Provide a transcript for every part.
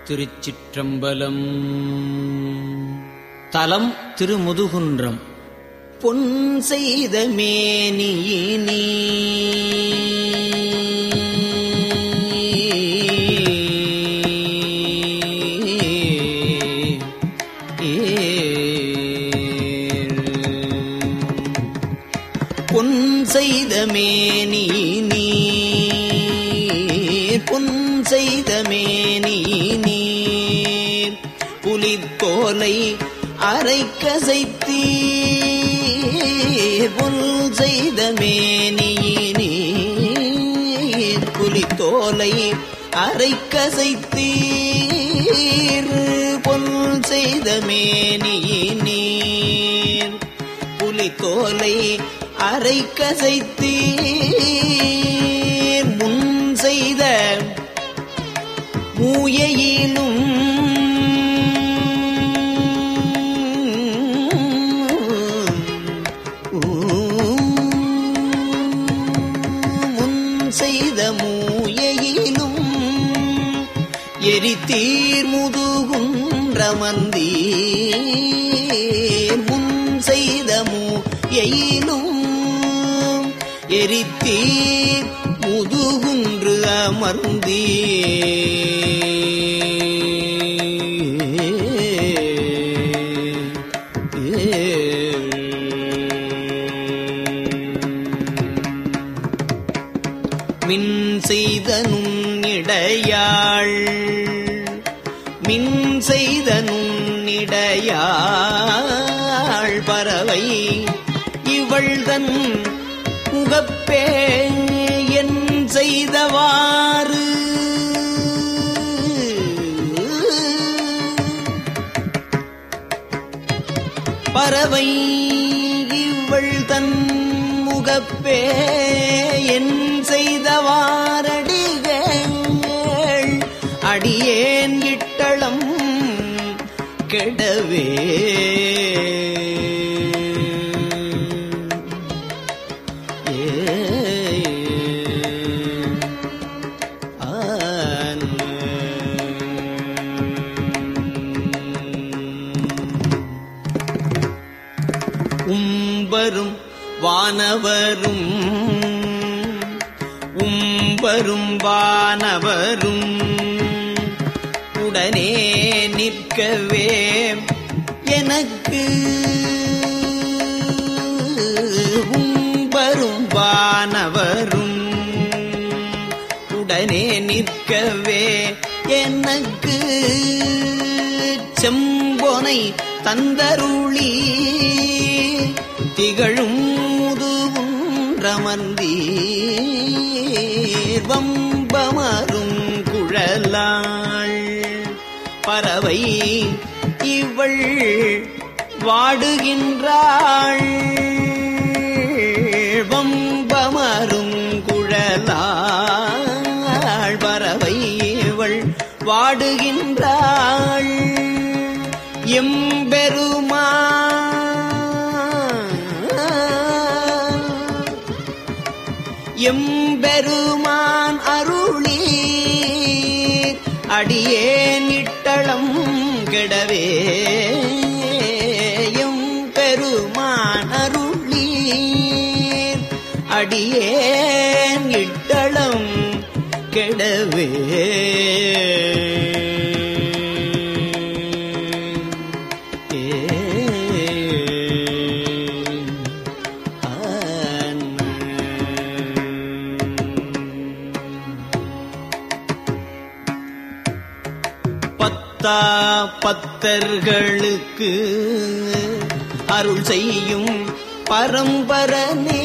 திருச்சிற்றம்பலம் தலம் திருமுதுகுன்றம் பொன் செய்த மேனியினி பொன் செய்த மேனி நீர் பொன் செய்த மேனி நீர் புலித்தோலை அரைக்கசைத்தீர் பொன் செய்த மேனி நீர் புலித்தோலை அரைக்கசைத்தீர் பொன் செய்த மேனி நீர் புலித்தோலை அரை கசைத்தீர் முன் செய்த மூயையிலும் முன் செய்த மூயையிலும் எரித்தீர் முதுகுன்றமந்தீர் முன் செய்த மூயையிலும் எரித்தீர் முதுகுன்று அமர்ந்தீ மின் செய்த நுண்ணிடையாள் மின் செய்த நுண்ணிடையாள் பறவை இவள்தன் முகப்பே என் செய்தவாறு பறவை இவள் தன் முகப்பே என் செய்தவாரடிகள் அடியேன் இட்டளம் கெடவே உம்பரும் வானவரும் உம்பரும் வானவரும் உடனே நிற்கவே எனக்கு உம்பரும் வானவரும் உடனே நிற்கவே எனக்கு செம்பொனை தந்தருளி திகழும் முதுகுன்றமர்ந்தீர் வம்பமரும் குழலாள் பறவை இவள் வாடுகின்றாள் வம்பமரும் குழலாள் பறவை இவள் வாடுகின்றாள் எம்பெருமா எம்பெருமான் அருளி அடியேன் இட்டளம் கெடவே எம்பெருமான் அருளி அடியேன் இட்டளம் கெடவே பத்தா பத்தர்களுக்கு அருள் செய்யும் பரம்பரனே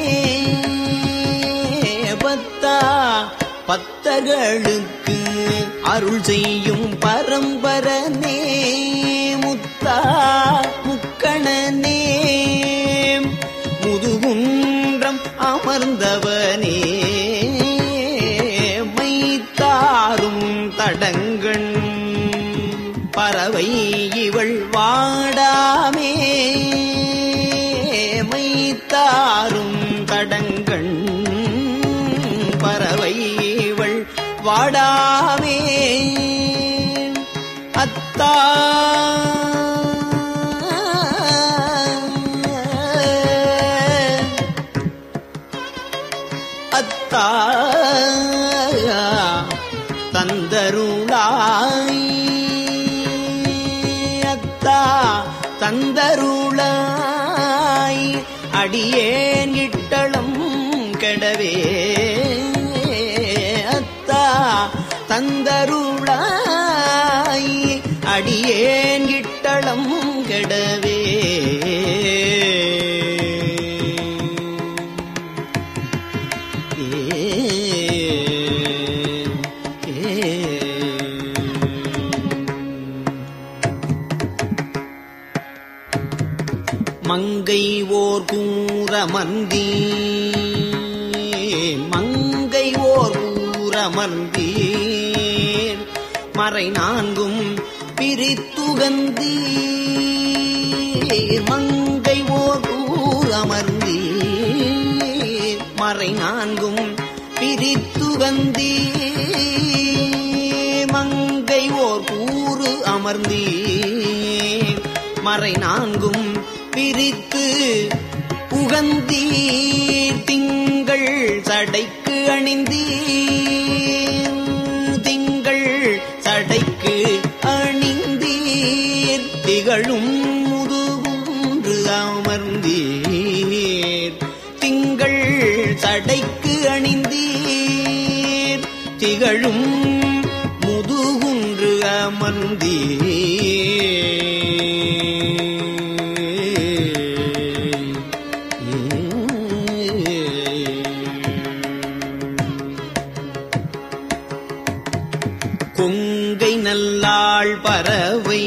பத்தா பத்தர்களுக்கு அருள் செய்யும் பரம்பரனே முத்தா முக்கணனே முதுகுன்றம் அமர்ந்தவனே மைத்தாரும் தடங்கண் பறவை இவள் வாடாமே மைத்தாரும் தடங்கண் பறவை இவள் வாடாமே அத்தா அத்தா தந்தருளாய் அத்தா தந்தருளாய் அடியேன் இட்டளம் கெடவே அத்தா தந்தருளாய் அடியேன் இட்டளம் கெடவே மங்கை ஓர் கூறமந்தி மங்கை ஓர் கூறமந்தி மறை நான்கும் பிரித்துகந்தி மங்கை ஓர் கூறமர்ந்தி மறை நான்கும் பிரித்துகந்தி மங்கை ஓர் கூறு அமர்ந்தீ மறை நான்கும் பிரித்து உகந்தீர் திங்கள் சடைக்கு அணிந்தீர் திங்கள் சடைக்கு அணிந்தீர் திகழும் முதுகுன்று அமர்ந்தீர் திங்கள் சடைக்கு அணிந்தீர் திகழும் முதுகுன்று அமர்ந்தீர் கொங்கை நல்லாள் பறவை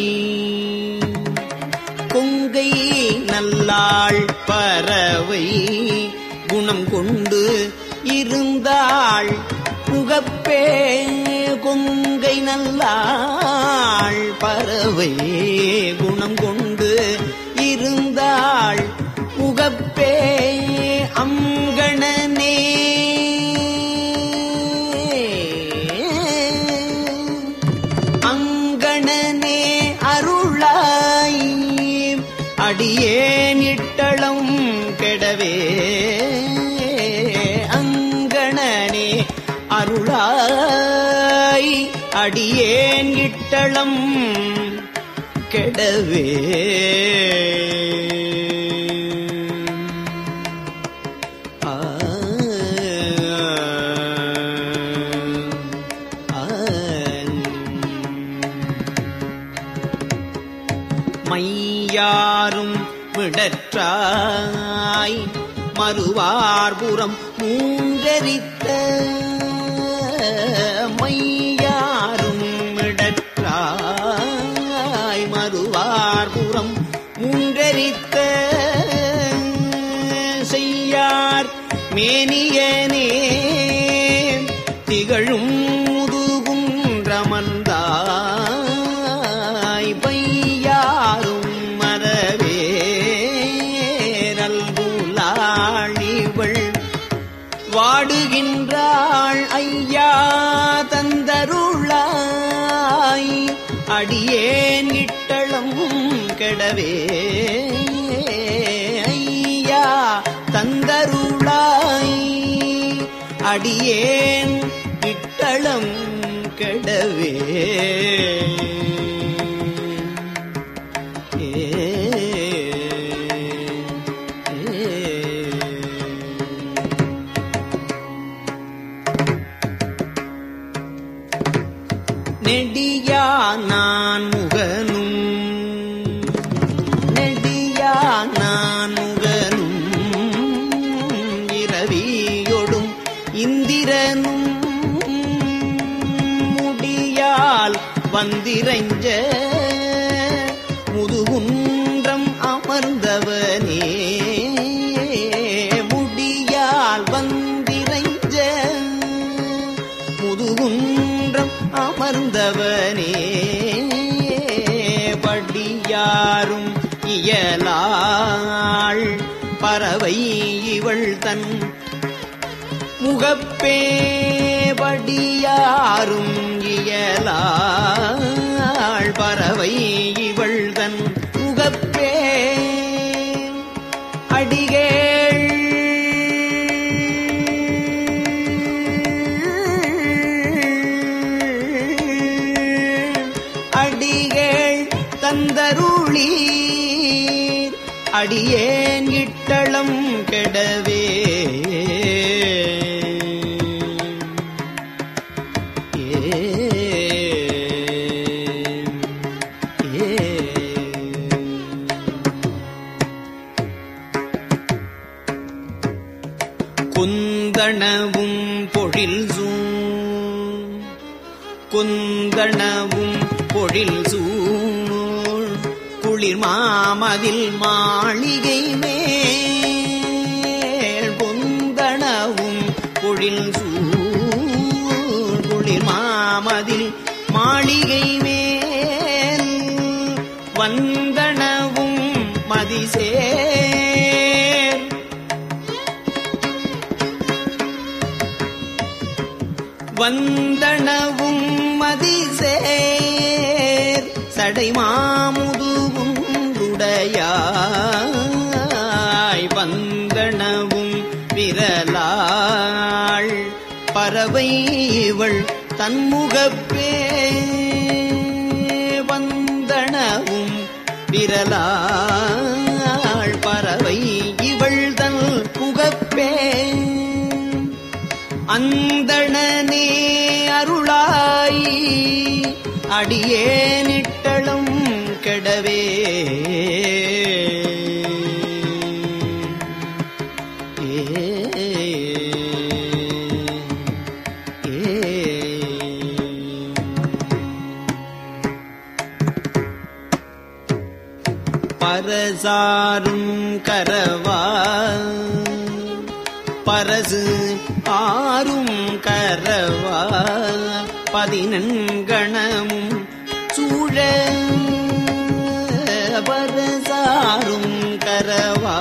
கொங்கை நல்லாள் பறவை குணம் கொண்டு இருந்தாள் புகப்பே கொங்கை நல்லாள் பறவை குணம் கொண்டு இருந்தாள் புகப்பே அங்கணனே அங்கணனே அருளாய் அடியேன் இட்டளம் கெடவே அங்கணனே அருளாய் அடியேன் இட்டளம் கெடவே ஆ மையாரும் விடற்றாய் மறுவார்புறம் மூன்றரித்த மையாரும் விடற்றாய் மறுவார்புறம் மூன்றரித்த செய்யார் மேனியனே திகழும் முதுகுன்றமந்தாய் பையாரும் மரவே நல்குலாழிவள் வாடுகின்றாள் ஐயா தந்தருளாய் அடியேன் இட்டளம் கெடவே ஐயா தந்தருளாய் அடியேன் இட்டளம் கெடவே ஏ நெடியா நான் முகனும் நெடியா நான் முகனும் இரவியொடும் இந்திரனும் முடியால் வந்திரைஞ்ச முதுகுன்றம் அமர்ந்தவனே முடியால் வந்திரைஞ்ச முதுகுன்றம் அமர்ந்தவனே படியாரும் இயலாள் பறவை இவள் தன் முகப்பே படியாரும் இயலாள் பறவை தந்தருளீர் அடியேன் இட்டளம் கெடவே ஏ குந்தணவும் பொழில் சூழ் குந்தணவும் பொழில் சூழ் குளிர் மாமதில் மாளிகை மேல் குந்தணவும் பொழில் சூழ் குளிர் மாமதில் மாளிகை மேல் வந்தனவும் மதிசேர் வந்தனவும் மதிசேர் சடைமாமுதுவும் உடையாய் வந்தனவும் விரலாள் பறவை இவள் தன்முகப்பே வந்தனவும் விரலாள் பறவை இவள் தன் புகப்பே அந்தணனே அருளாய் அடியேனிட்டளும் கெடவே ஏ பரசாரும் கரவா பரசு ஆறும் கரவா பதினெண்கணமும் சூழ பரசாரும் கரவா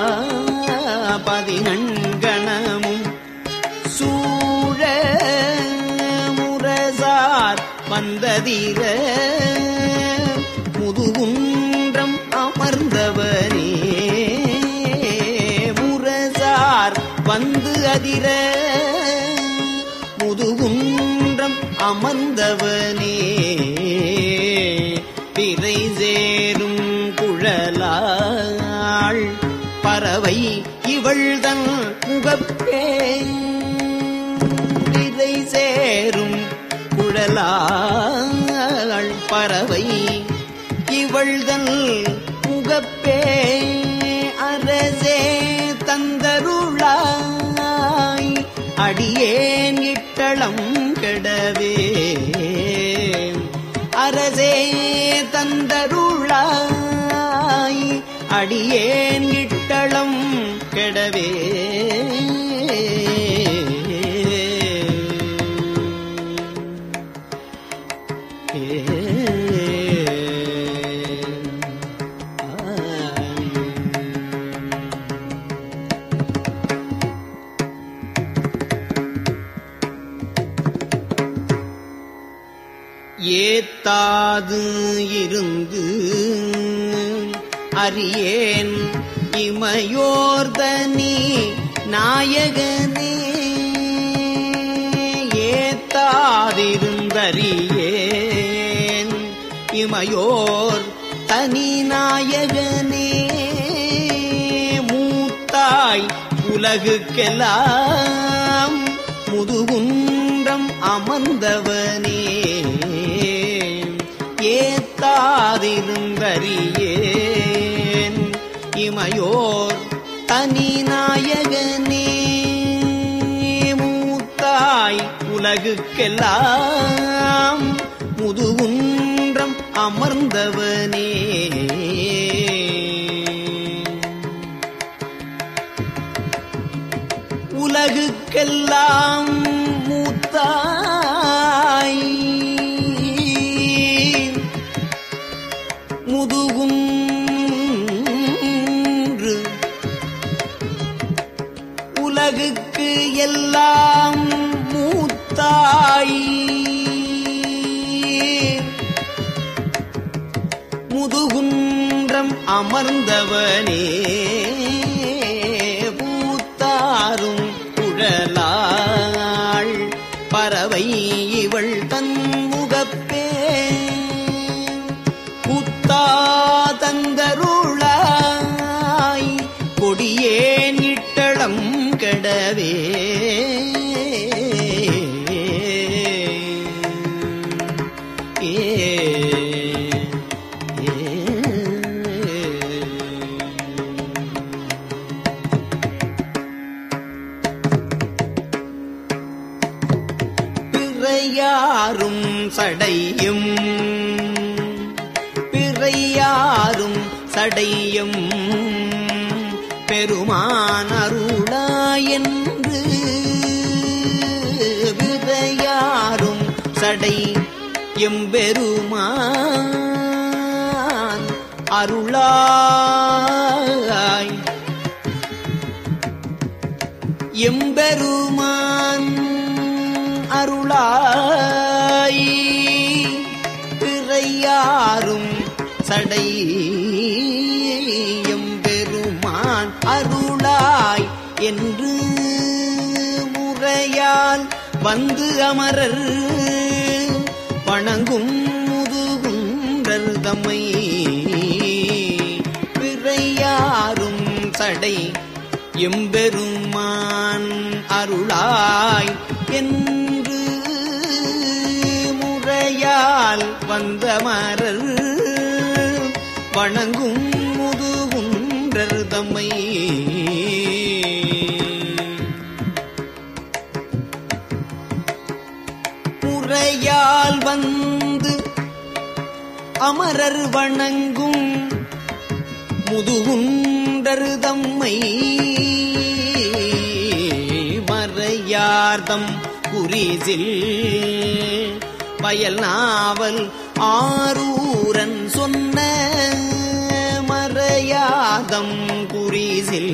பதினெண்கணமும் சூழ முரசார் வந்ததிர முதுகுன்றம் அமர்ந்தவனே முரசார் வந்து அதிர முதுகுன்றம் அமர்ந்தவனே பிறை சேரும் குழலாள் பறவை இவள் தன் முகப்பே பிறை சேரும் குழலாள் பறவை இவள்தல் முகப்பே அரசே தந்தருளாய் அடியேன் இட்டளம் கெடவே அரசே தந்தருளாய் அடியேன் இட்டளம் கெடவே ஏத்தாது இருந்து அறியேன் இமையோர்தனி நாயகனே ஏத்தாதிருந்தறியேன் இமையோர் தனி நாயகனே மூத்தாய் உலகுக்கெல்லாம் முதுகுன்றம் அமர்ந்தவனே ஏத்தாதிருந்தறியேன் இமையோர் தனி நாயகனே மூத்தாய் உலகுக்கெல்லாம் முதுகுன்றம் அமர்ந்தவனே உலகுக்கெல்லாம் மூத்தாய் முதுகுன்று உலகுக்கு எல்லாம் மூத்தாய் முதுகுன்றம் அமர்ந்தவனே பூத்தாரும் குழலாள் பறவை இவள் தன் முகப்பே பூத்தாரும் தந்தருளாய் கொடியேன் இட்டளம் கெடவே ஏ பிறையாரும் சடையும் பிறையாரும் சடையும் பெருமான் அருளாயென்று விரையாரும் சடை எம்பெருமான் அருளாய் எம்பெருமான் அருளாய் பிறையாரும் சடை எம்பெருமான் அருளாய் என்று முறையால் வந்து அமரர் வணங்கும் முதுகுன்றர் தம்மை பிறையாரும் சடை எம்பெருமான் அருளாய் என்று முறையால் வந்த மரர் வணங்கும் முதுகுன்றர் தம்மை முறையால் வந்து அமரர் வணங்கும் முதுகுண்டரு தம்மை மறையார்தம் குறிசில் வயல் நாவல் ஆரூரன் சொன்ன மறையாதம் குறிசில்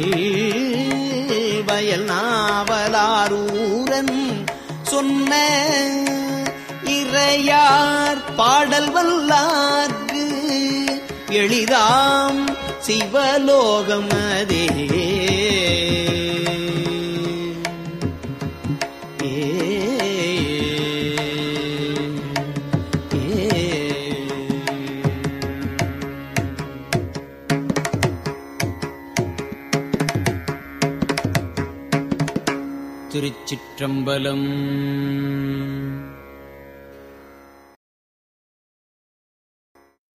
வயல் நாவலாரூரன் சொன்ன இறையார் பாடல் வல்லார்க்கு எளிதாம் சிவலோகம் அதே ஏ ஏ திருச்சிற்றம்பலம்